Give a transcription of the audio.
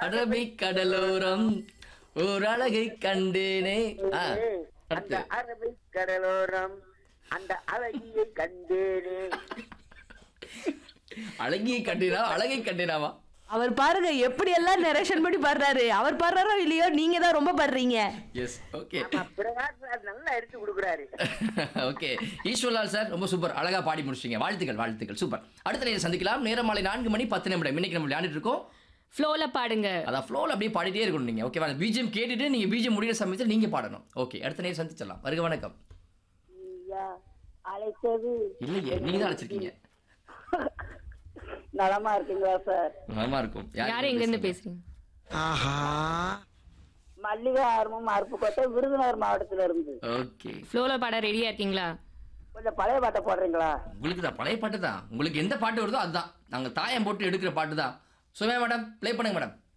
Arabic கடலோரம் ஓர் அழகை கண்டேனே ஆ, அந்த அடுத்து அரபிக் கடலோரம் அந்த அழகியை கண்டேனே அழகியை கண்டினா அழகை கண்டினாவா அவர் பாருங்க எப்படி எல்லாம் நரேஷன் பண்ணி பாடுறாரு அவர் பாடுறாரோ இல்லையோ நீங்க தான் ரொம்ப பாடுறீங்க எஸ் ஓகே ஆமா, பிரகாஷ் ராஜ் நல்லா எடுத்து கொடுக்குறாரு ஓகே ஈஸ்வர்லால் சார் ரொம்ப சூப்பர் அழகா பாடி முடிச்சிங்க வாழ்த்துக்கள் வாழ்த்துக்கள் சூப்பர் அடுத்த நேரம் சந்திக்கலாம் நேரம் மாலை நான்கு மணி பத்து நிமிடம் இன்னைக்கு நம்ம விளையாண்டுட்டு இருக்கோம் ஃப்ளோல பாடுங்க அதான் ஃப்ளோவில் அப்படியே பாடிட்டே இருக்கணும் நீங்க ஓகேவா பிஜிஎம் கேட்டுட்டு நீங்க பிஜிஎம் முடிகிற சமயத்தில் நீங்க பாடணும் ஓகே அடுத்த நேரம் சந்திச்சிடலாம் வருக வணக்கம் ஐயா, அழைத்தது இல்லையே நீங்க தான் அழைச்சிருக்கீங்க நலமா இருக்கீங்களா சார் நலமா இருக்கும் யாரு எங்க இருந்து பேசுறீங்க மல்லிகை ஆர்வம் அருப்புக்கோட்டை விருதுநகர் மாவட்டத்துல இருந்து ஓகே ஃப்ளோல பாட ரெடியா இருக்கீங்களா கொஞ்சம் பழைய பாட்டை போடுறீங்களா உங்களுக்கு தான் பழைய பாட்டு தான் உங்களுக்கு எந்த பாட்டு வருதோ அதுதான் நாங்க தாயம் போட்டு எடுக்கிற பாட்டு தான் சுமே மேடம் ப்ளே பண்ணுங்க மேடம்